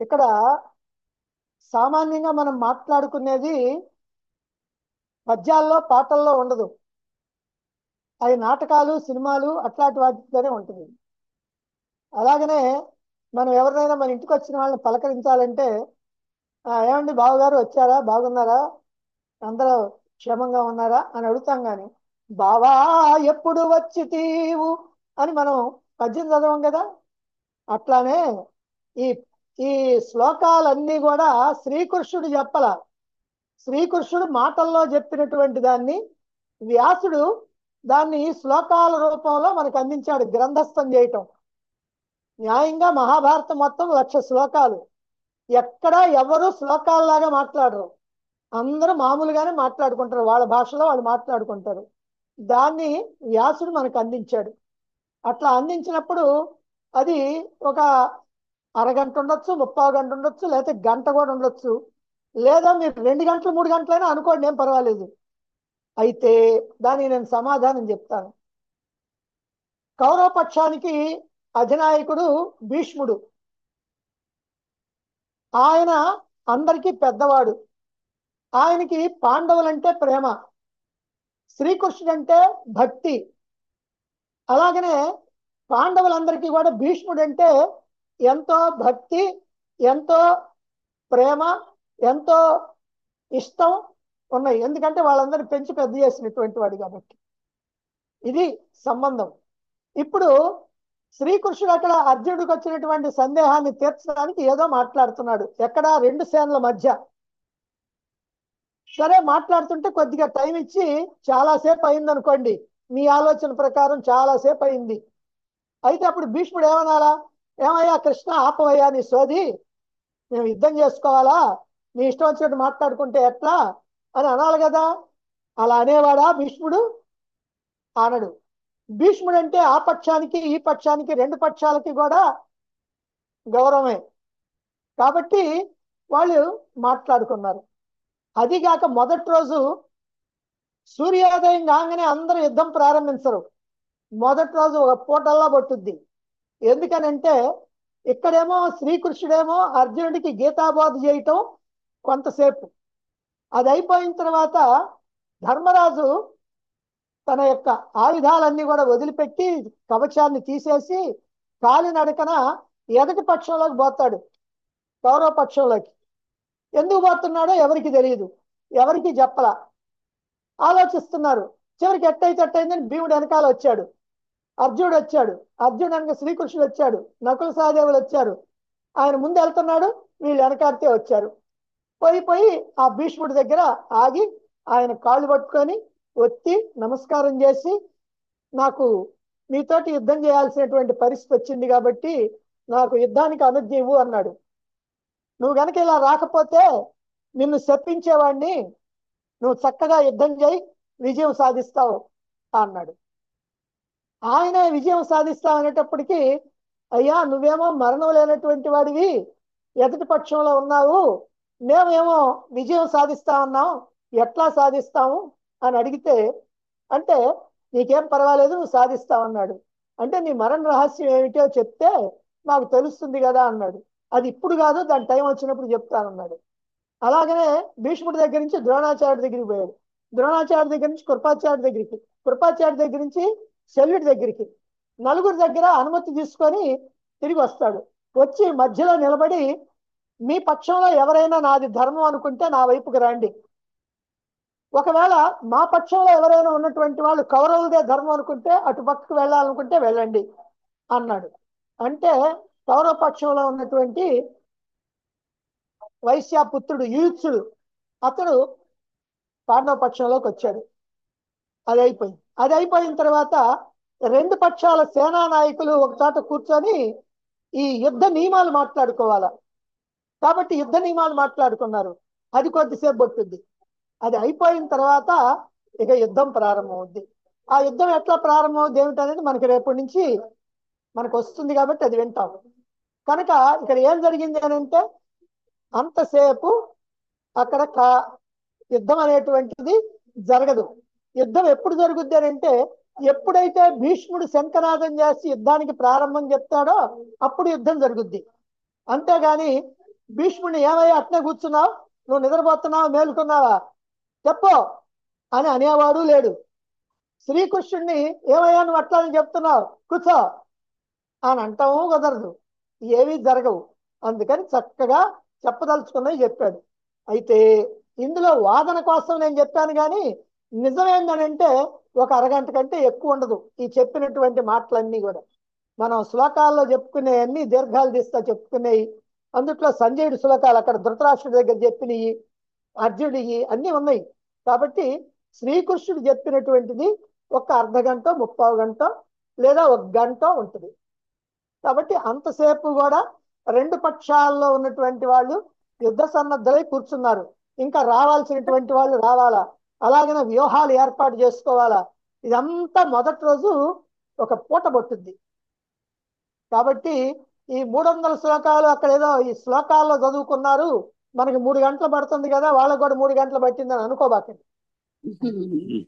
ఇక్కడ సామాన్యంగా మనం మాట్లాడుకునేది పద్యాల్లో పాటల్లో ఉండదు అవి నాటకాలు సినిమాలు అట్లాంటి వాటితోనే ఉంటుంది అలాగనే మనం ఎవరినైనా మన ఇంటికి వచ్చిన వాళ్ళని పలకరించాలంటే "ఆ, ఏమండి బావగారు వచ్చారా బాగున్నారా అందరూ క్షేమంగా ఉన్నారా అని అడుగుతాం కానీ బావా ఎప్పుడు వచ్చి తీవు అని మనం పద్యం చదవం కదా అట్లానే ఈ ఈ శ్లోకాలన్నీ కూడా శ్రీకృష్ణుడు చెప్పల శ్రీకృష్ణుడు మాటల్లో చెప్పినటువంటి దాన్ని వ్యాసుడు దాన్ని శ్లోకాల రూపంలో మనకు అందించాడు గ్రంథస్థం చేయటం న్యాయంగా మహాభారతం మొత్తం లక్ష శ్లోకాలు ఎక్కడ ఎవరు శ్లోకాలలాగా మాట్లాడరు అందరూ మామూలుగానే మాట్లాడుకుంటారు వాళ్ళ భాషలో వాళ్ళు మాట్లాడుకుంటారు దాన్ని వ్యాసుడు మనకు అందించాడు అట్లా అందించినప్పుడు అది ఒక అరగంట ఉండొచ్చు ముప్పై గంట ఉండొచ్చు లేకపోతే గంట కూడా ఉండొచ్చు లేదా మీరు రెండు గంటలు మూడు గంటలైనా అనుకోండి ఏం పర్వాలేదు అయితే దానికి నేను సమాధానం చెప్తాను కౌరవ పక్షానికి అధినాయకుడు భీష్ముడు ఆయన అందరికీ పెద్దవాడు ఆయనకి పాండవులంటే ప్రేమ శ్రీకృష్ణుడు అంటే భక్తి అలాగనే పాండవులందరికీ కూడా భీష్ముడు అంటే ఎంతో భక్తి ఎంతో ప్రేమ ఎంతో ఇష్టం ఉన్నాయి ఎందుకంటే వాళ్ళందరూ పెంచి పెద్ద చేసినటువంటి వాడు కాబట్టి ఇది సంబంధం ఇప్పుడు శ్రీకృష్ణుడు అక్కడ అర్జునుడికి వచ్చినటువంటి సందేహాన్ని తీర్చడానికి ఏదో మాట్లాడుతున్నాడు ఎక్కడ రెండు సేనల మధ్య సరే మాట్లాడుతుంటే కొద్దిగా టైం ఇచ్చి చాలాసేపు అయింది అనుకోండి మీ ఆలోచన ప్రకారం చాలాసేపు అయింది అయితే అప్పుడు భీష్ముడు ఏమనాలా ఏమయ్యా కృష్ణ ఆపవయ్యా నీ సోది మేము యుద్ధం చేసుకోవాలా నీ ఇష్టం వచ్చినట్టు మాట్లాడుకుంటే ఎట్లా అని అనాలి కదా అలా అనేవాడా భీష్ముడు అనడు భీష్ముడు అంటే ఆ పక్షానికి ఈ పక్షానికి రెండు పక్షాలకి కూడా గౌరవమే కాబట్టి వాళ్ళు మాట్లాడుకున్నారు అదిగాక మొదటి రోజు సూర్యోదయం కాగానే అందరూ యుద్ధం ప్రారంభించరు మొదటి రోజు ఒక పూటల్లా పట్టుద్ది ఎందుకనంటే ఇక్కడేమో శ్రీకృష్ణుడేమో అర్జునుడికి గీతాబోధ చేయటం కొంతసేపు అది అయిపోయిన తర్వాత ధర్మరాజు తన యొక్క ఆయుధాలన్నీ కూడా వదిలిపెట్టి కవచాన్ని తీసేసి కాలినడకన ఎదటి పక్షంలోకి పోతాడు కౌరవ పక్షంలోకి ఎందుకు పోతున్నాడో ఎవరికి తెలియదు ఎవరికి చెప్పల ఆలోచిస్తున్నారు చివరికి ఎట్టయితే ఎట్టయిందని భీముడు వెనకాల వచ్చాడు అర్జునుడు వచ్చాడు అర్జునుడు వెనక శ్రీకృష్ణుడు వచ్చాడు నకుల సహదేవులు వచ్చారు ఆయన ముందు వెళ్తున్నాడు వీళ్ళు వెనకాడితే వచ్చారు పోయి పోయి ఆ భీష్ముడి దగ్గర ఆగి ఆయన కాళ్ళు పట్టుకొని ఒత్తి నమస్కారం చేసి నాకు నీతోటి యుద్ధం చేయాల్సినటువంటి పరిస్థితి వచ్చింది కాబట్టి నాకు యుద్ధానికి అనుజ్ఞ ఇవ్వు అన్నాడు నువ్వు గనక ఇలా రాకపోతే నిన్ను శప్పించేవాడిని నువ్వు చక్కగా యుద్ధం చేయి విజయం సాధిస్తావు అన్నాడు ఆయన విజయం సాధిస్తావు అనేటప్పటికీ అయ్యా నువ్వేమో మరణం లేనటువంటి వాడివి ఎదుటి పక్షంలో ఉన్నావు మేమేమో విజయం సాధిస్తా ఉన్నాం ఎట్లా సాధిస్తాము అని అడిగితే అంటే నీకేం పర్వాలేదు నువ్వు సాధిస్తావు అన్నాడు అంటే నీ మరణ రహస్యం ఏమిటో చెప్తే మాకు తెలుస్తుంది కదా అన్నాడు అది ఇప్పుడు కాదు దాని టైం వచ్చినప్పుడు చెప్తానన్నాడు అలాగనే భీష్ముడి దగ్గర నుంచి ద్రోణాచార్య దగ్గరికి పోయాడు ద్రోణాచార్య దగ్గర నుంచి కృపాచార్య దగ్గరికి కృపాచార్య దగ్గర నుంచి శల్యుడి దగ్గరికి నలుగురి దగ్గర అనుమతి తీసుకొని తిరిగి వస్తాడు వచ్చి మధ్యలో నిలబడి మీ పక్షంలో ఎవరైనా నాది ధర్మం అనుకుంటే నా వైపుకి రండి ఒకవేళ మా పక్షంలో ఎవరైనా ఉన్నటువంటి వాళ్ళు కౌరవులదే ధర్మం అనుకుంటే అటు పక్కకు వెళ్ళాలనుకుంటే వెళ్ళండి అన్నాడు అంటే కౌరవ పక్షంలో ఉన్నటువంటి వైశ్యాపుత్రుడు యూత్సుడు అతడు పాండవ పక్షంలోకి వచ్చాడు అది అయిపోయింది అది అయిపోయిన తర్వాత రెండు పక్షాల సేనా నాయకులు ఒక చోట కూర్చొని ఈ యుద్ధ నియమాలు మాట్లాడుకోవాలా కాబట్టి యుద్ధ నియమాలు మాట్లాడుకున్నారు అది కొద్దిసేపు పట్టుద్ది అది అయిపోయిన తర్వాత ఇక యుద్ధం ప్రారంభమవుద్ది ఆ యుద్ధం ఎట్లా ప్రారంభమవుద్ది ఏమిటనేది మనకి రేపటి నుంచి మనకు వస్తుంది కాబట్టి అది వింటాం కనుక ఇక్కడ ఏం జరిగింది అని అంటే అంతసేపు అక్కడ కా యుద్ధం అనేటువంటిది జరగదు యుద్ధం ఎప్పుడు జరుగుద్ది అని అంటే ఎప్పుడైతే భీష్ముడు శంఖనాదం చేసి యుద్ధానికి ప్రారంభం చెప్తాడో అప్పుడు యుద్ధం జరుగుద్ది అంతేగాని భీష్ముని ఏమయ్యా అట్నే కూర్చున్నావు నువ్వు నిద్రపోతున్నావా మేలుకున్నావా చెప్పు అని అనేవాడు లేడు శ్రీకృష్ణుడిని ఏమయ్యా నువ్వు అట్లా అని చెప్తున్నావు కూర్చో అని అంటాము కుదరదు ఏమీ జరగవు అందుకని చక్కగా చెప్పదలుచుకున్నవి చెప్పాడు అయితే ఇందులో వాదన కోసం నేను చెప్పాను కానీ నిజమేందనంటే ఒక అరగంట కంటే ఎక్కువ ఉండదు ఈ చెప్పినటువంటి మాటలన్నీ కూడా మనం శ్లోకాల్లో చెప్పుకునే అన్ని దీర్ఘాలు తీస్తా చెప్పుకునేవి అందుట్లో సంజయుడి శ్లోకాలు అక్కడ ధృతరాష్ట్రుడి దగ్గర చెప్పినవి అర్జునుడివి అన్నీ ఉన్నాయి కాబట్టి శ్రీకృష్ణుడు చెప్పినటువంటిది ఒక అర్ధ గంట ముప్పావు గంట లేదా ఒక గంట ఉంటుంది కాబట్టి అంతసేపు కూడా రెండు పక్షాల్లో ఉన్నటువంటి వాళ్ళు యుద్ధ సన్నద్ధులై కూర్చున్నారు ఇంకా రావాల్సినటువంటి వాళ్ళు రావాలా అలాగనే వ్యూహాలు ఏర్పాటు చేసుకోవాలా ఇదంతా మొదటి రోజు ఒక పూట పట్టుద్ది కాబట్టి ఈ మూడు వందల శ్లోకాలు అక్కడ ఏదో ఈ శ్లోకాల్లో చదువుకున్నారు మనకి మూడు గంటలు పడుతుంది కదా వాళ్ళకు కూడా మూడు గంటలు పట్టిందని అనుకోబాకండి